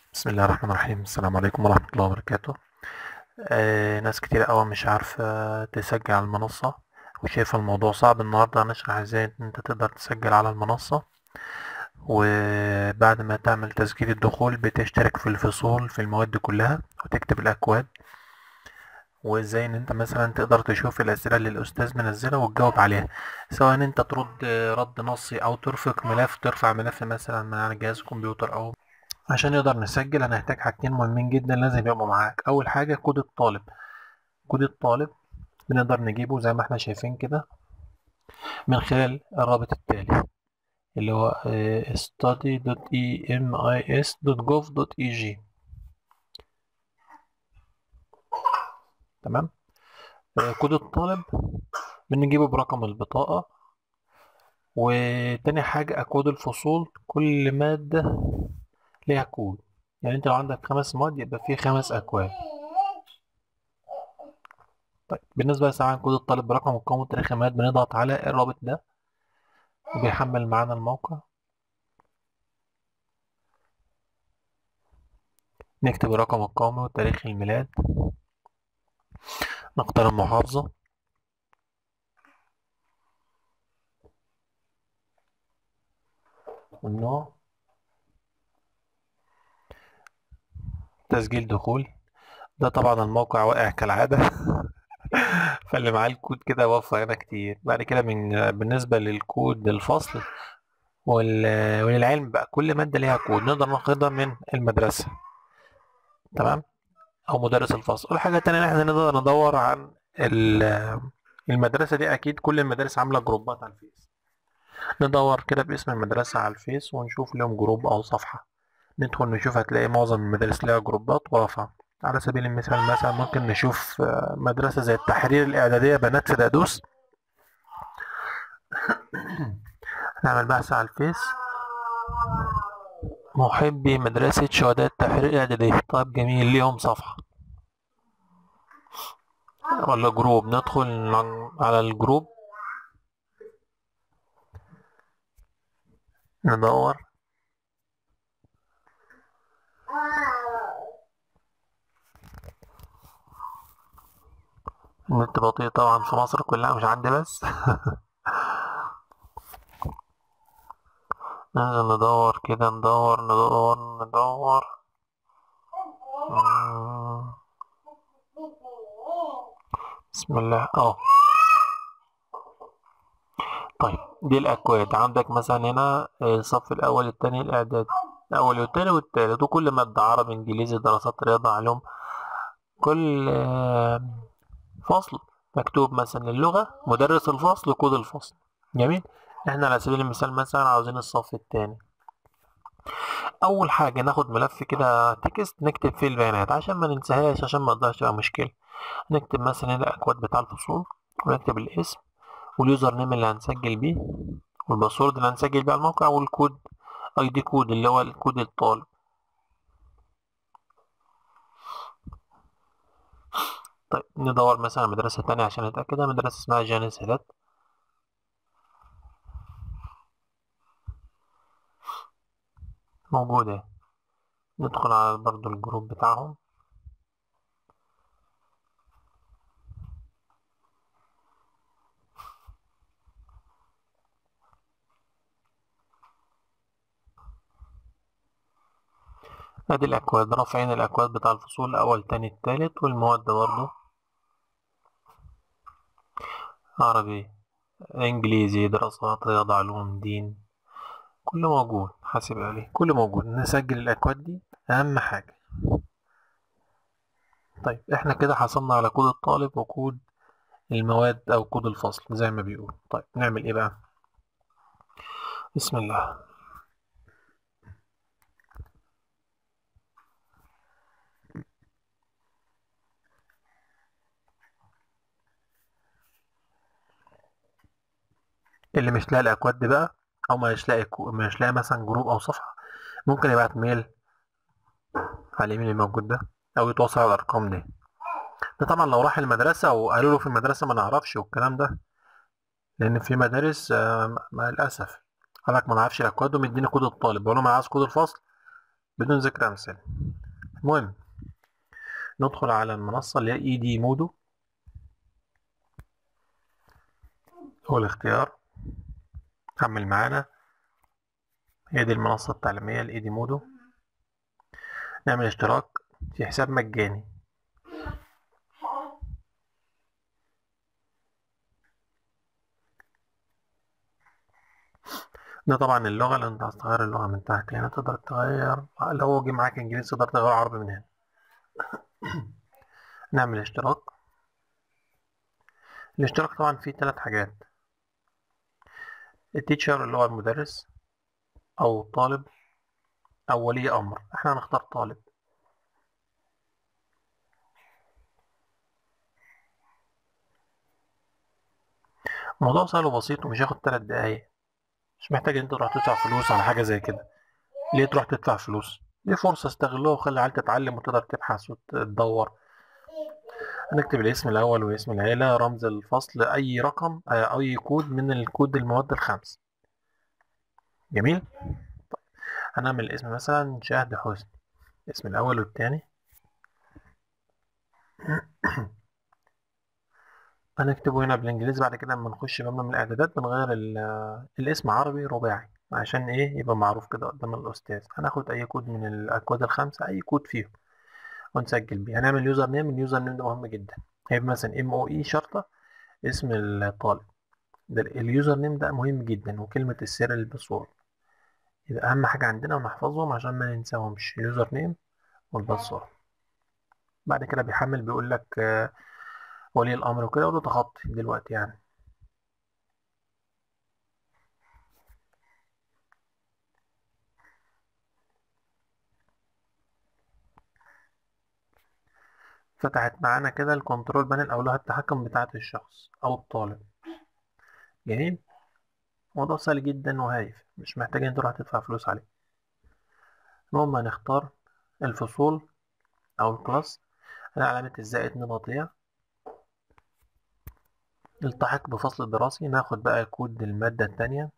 بسم الله الرحمن الرحيم السلام عليكم ورحمة الله وبركاته آه ناس كتير أوي مش عارفة تسجل على المنصة وشايفة الموضوع صعب النهاردة هنشرح ازاي إن انت تقدر تسجل على المنصة وبعد ما تعمل تسجيل الدخول بتشترك في الفصول في المواد كلها وتكتب الأكواد وازاي ان انت مثلا تقدر تشوف الأسئلة اللي الأستاذ منزلها وتجاوب عليها سواء ان انت ترد رد نصي أو ترفق ملف ترفع ملف مثلا من على جهاز الكمبيوتر أو عشان نقدر نسجل هنحتاج حاجتين مهمين جدا لازم يبقوا معاك اول حاجه كود الطالب كود الطالب بنقدر نجيبه زي ما احنا شايفين كده من خلال الرابط التالي اللي هو study.emis.gov.eg تمام كود الطالب بنجيبه برقم البطاقة وتاني حاجة أكواد الفصول كل مادة ليها كود يعني انت لو عندك خمس مواد يبقى فيه خمس اكواد طيب بالنسبة لساعة كود الطالب برقم القومي وتاريخ الميلاد بنضغط على الرابط ده وبيحمل معانا الموقع نكتب الرقم القومي وتاريخ الميلاد نختار المحافظة والنوع تسجيل دخول ده طبعا الموقع واقع كالعادة فاللي معاه الكود كده وفر هنا كتير بعد كده من بالنسبة للكود للفصل وال... وللعلم بقى كل مادة ليها كود نقدر ناخدها من المدرسة تمام أو مدرس الفصل والحاجة التانية إن احنا نقدر ندور عن المدرسة دي أكيد كل المدارس عاملة جروبات على الفيس ندور كده باسم المدرسة على الفيس ونشوف لهم جروب أو صفحة ندخل نشوف هتلاقي معظم المدارس لها جروبات ورافعة على سبيل المثال مثلا ممكن نشوف مدرسة زي التحرير الإعدادية بنات في دقدوس نعمل بحث على الفيس محبي مدرسة شهداء التحرير الإعدادية طيب جميل ليهم صفحة ولا جروب ندخل على الجروب ندور النت بطيء طبعا في مصر كلها مش عندي بس ننزل ندور كده ندور ندور ندور بسم الله اه طيب دي الاكواد عندك مثلا هنا الصف الاول التاني الاعداد الاول والتاني والتالت وكل مادة عربي انجليزي دراسات رياضة علوم كل فصل مكتوب مثلا اللغة مدرس الفصل كود الفصل جميل احنا على سبيل المثال مثلا عاوزين الصف التاني اول حاجة ناخد ملف كده تكست نكتب فيه البيانات عشان ما ننساهاش عشان ما تضيعش تبقى مشكلة نكتب مثلا الاكواد بتاع الفصول ونكتب الاسم واليوزر نيم اللي هنسجل بيه والباسورد اللي هنسجل بيه على الموقع والكود اي دي كود اللي هو الكود الطالب طيب ندور مثلا مدرسة تانية عشان نتأكد مدرسة اسمها جانيس هيلات موجودة ندخل على برضو الجروب بتاعهم ادي الاكواد رافعين الاكواد بتاع الفصول الاول تاني التالت والمواد برضو عربي انجليزي دراسات رياضة علوم دين كله موجود حاسب عليه كله موجود نسجل الاكواد دي اهم حاجة طيب احنا كده حصلنا على كود الطالب وكود المواد او كود الفصل زي ما بيقول طيب نعمل ايه بقى بسم الله اللي مش لاقي الاكواد دي بقى او مش لاقي مش لاقي مثلا جروب او صفحه ممكن يبعت ميل على الايميل الموجود ده او يتواصل على الارقام دي ده طبعا لو راح المدرسه وقالوا له في المدرسه ما نعرفش والكلام ده لان في مدارس مع الاسف قالك ما نعرفش الاكواد ومديني كود الطالب بقول له انا عايز كود الفصل بدون ذكر امثله المهم ندخل على المنصة اللي هي اي دي مودو هو الاختيار كمل معانا هي دي المنصة التعليمية الاي دي مودو نعمل اشتراك في حساب مجاني ده طبعا اللغة اللي انت عايز تغير اللغة من تحت هنا تقدر تغير لو جه معاك انجليزي تقدر تغير عربي من هنا نعمل اشتراك الاشتراك طبعا فيه ثلاث حاجات التيتشر اللي هو المدرس او الطالب او ولي امر احنا هنختار طالب الموضوع سهل وبسيط ومش هياخد تلات دقايق مش محتاج انت تروح تدفع فلوس على حاجة زي كده ليه تروح تدفع فلوس دي فرصة استغلوها وخلي العيال تتعلم وتقدر تبحث وتدور هنكتب الاسم الأول واسم العيلة رمز الفصل أي رقم أي كود من الكود المواد الخمس جميل طيب هنعمل الاسم مثلا شهد حسني الاسم الأول والتاني هنكتبه هنا بالإنجليزي بعد كده لما نخش بقى من الإعدادات بنغير الاسم عربي رباعي عشان إيه يبقى معروف كده قدام الأستاذ هناخد أي كود من الأكواد الخمسة أي كود فيهم ونسجل بيه هنعمل يوزر نيم اليوزر نيم ده مهم جدا هيبقى مثلا ام او اي شرطة اسم الطالب ده اليوزر نيم ده مهم جدا وكلمة السر الباسورد يبقى أهم حاجة عندنا ونحفظهم عشان ما ننساهمش اليوزر نيم والباسورد بعد كده بيحمل بيقول لك ولي الأمر وكده وده تخطي دلوقتي يعني فتحت معانا كده الكنترول بانل او لوحة التحكم بتاعة الشخص او الطالب جميل موضوع سهل جدا وهايف مش محتاج انت تروح تدفع فلوس عليه المهم هنختار الفصول او الكلاس على علامة الزائد نضغطيها التحق بفصل دراسي ناخد بقى كود المادة التانية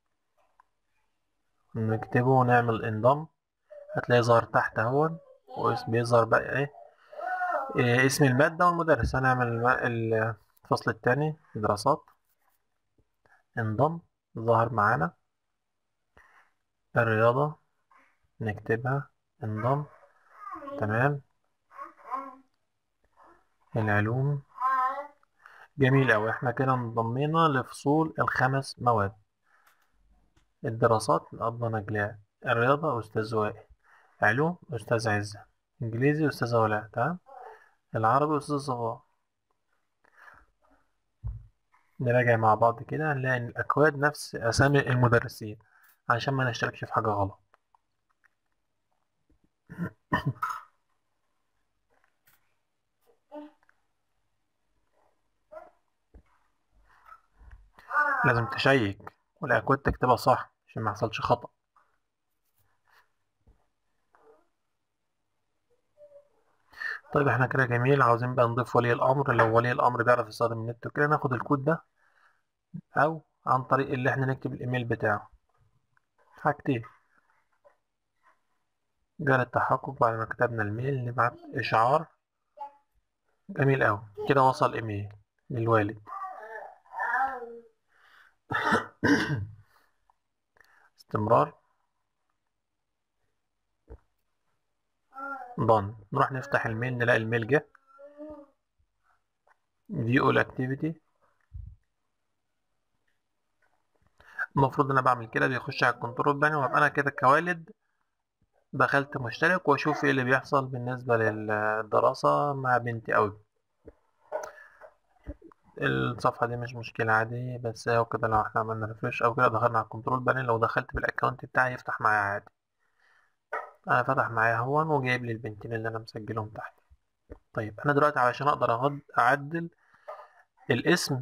نكتبه ونعمل انضم هتلاقي ظهر تحت اهون وبيظهر بقى ايه اسم المادة والمدرس هنعمل الفصل الثاني دراسات انضم ظهر معانا الرياضة نكتبها انضم تمام العلوم جميل أوي احنا كده انضمينا لفصول الخمس مواد الدراسات الأب نجلاء الرياضة أستاذ وائل علوم أستاذ عزة إنجليزي أستاذة ولاء تمام العربي أستاذ صفاء نراجع مع بعض كده هنلاقي إن الأكواد نفس أسامي المدرسين عشان ما نشتركش في حاجة غلط لازم تشيك والأكواد تكتبها صح عشان ما يحصلش خطأ طيب احنا كده جميل عاوزين بقى نضيف ولي الامر لو ولي الامر بيعرف يستخدم النت وكده ناخد الكود ده او عن طريق اللي احنا نكتب الايميل بتاعه حاجتين جال التحقق بعد ما كتبنا الميل نبعت اشعار جميل اوي كده وصل ايميل للوالد استمرار done نروح نفتح الميل نلاقي الميل جه view all activity المفروض انا بعمل كده بيخش على الكنترول بانل وابقى انا كده كوالد دخلت مشترك واشوف ايه اللي بيحصل بالنسبة للدراسة مع بنتي اوي الصفحة دي مش مشكلة عادي بس هو كده لو احنا عملنا ريفرش او كده دخلنا على الكنترول بانل لو دخلت بالاكونت بتاعي يفتح معايا عادي انا فتح معايا هون وجايب لي البنتين اللي انا مسجلهم تحت طيب انا دلوقتي علشان اقدر اعدل الاسم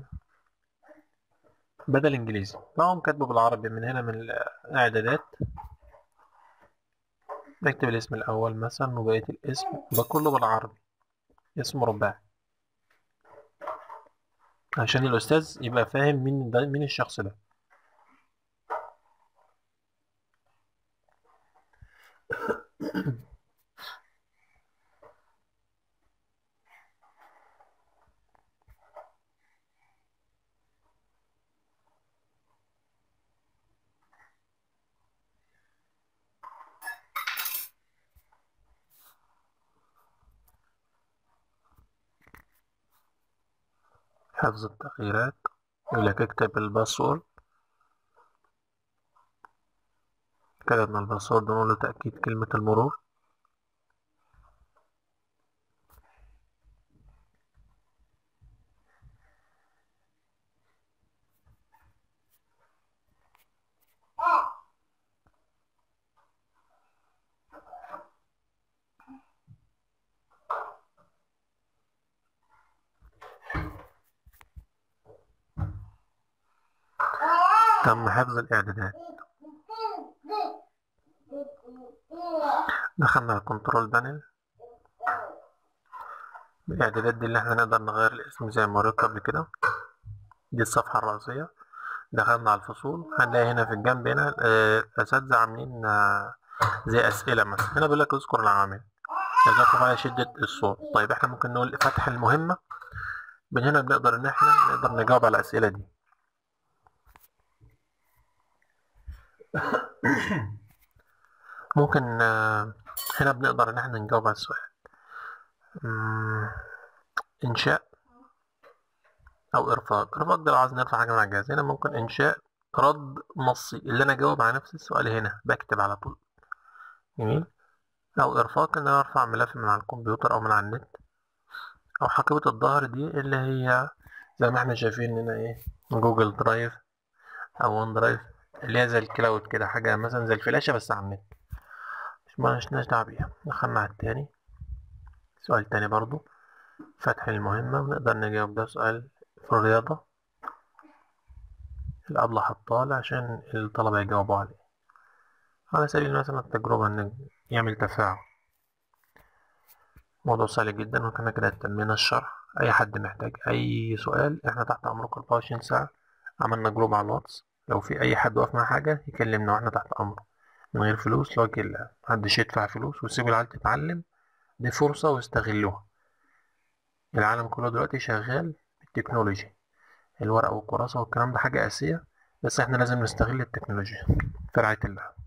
بدل انجليزي بقوم كاتبه بالعربي من هنا من الاعدادات نكتب الاسم الاول مثلا وبقية الاسم ده كله بالعربي اسم رباعي عشان الاستاذ يبقى فاهم مين ده مين الشخص ده حفظ التغييرات يقول لك اكتب الباسورد كتبنا الباسورد نقول له تأكيد كلمة المرور تم حفظ الإعدادات دخلنا على الكنترول بانل الإعدادات دي اللي احنا نقدر نغير الاسم زي ما وريت قبل كده دي الصفحة الرئيسية دخلنا على الفصول هنلاقي هنا في الجنب هنا آه، الأساتذة عاملين آه، زي أسئلة مثلا هنا بيقول لك اذكر العامل جزاكم على شدة الصوت طيب احنا ممكن نقول فتح المهمة من هنا بنقدر إن احنا نقدر نجاوب على الأسئلة دي ممكن آه، هنا بنقدر إن احنا نجاوب على السؤال مم، إنشاء أو إرفاق إرفاق ده لو عايز نرفع حاجة من على الجهاز هنا ممكن إنشاء رد نصي اللي أنا أجاوب على نفس السؤال هنا بكتب على طول جميل أو إرفاق إن أنا أرفع ملف من على الكمبيوتر أو من على النت أو حقيبة الظهر دي اللي هي زي ما احنا شايفين هنا إيه جوجل درايف أو ون درايف اللي هي زي الكلاود كده حاجة مثلا زي الفلاشة بس على النت مش مالناش دعوة بيها دخلنا على التاني سؤال تاني برضو فتح المهمة ونقدر نجاوب ده سؤال في الرياضة الأبلة حطاه عشان الطلبة يجاوبوا عليه على سبيل مثلا التجربة إن يعمل تفاعل موضوع سهل جدا وكنا كده تمينا الشرح أي حد محتاج أي سؤال إحنا تحت أمركم 24 ساعة عملنا جروب على الواتس لو في أي حد واقف مع حاجة يكلمنا وإحنا تحت أمره من غير فلوس لوجه الله محدش يدفع فلوس ويسيب العيال تتعلم دي فرصة واستغلوها العالم كله دلوقتي شغال بالتكنولوجي الورق والكراسة والكلام ده حاجة أساسية بس احنا لازم نستغل التكنولوجيا في رعاية الله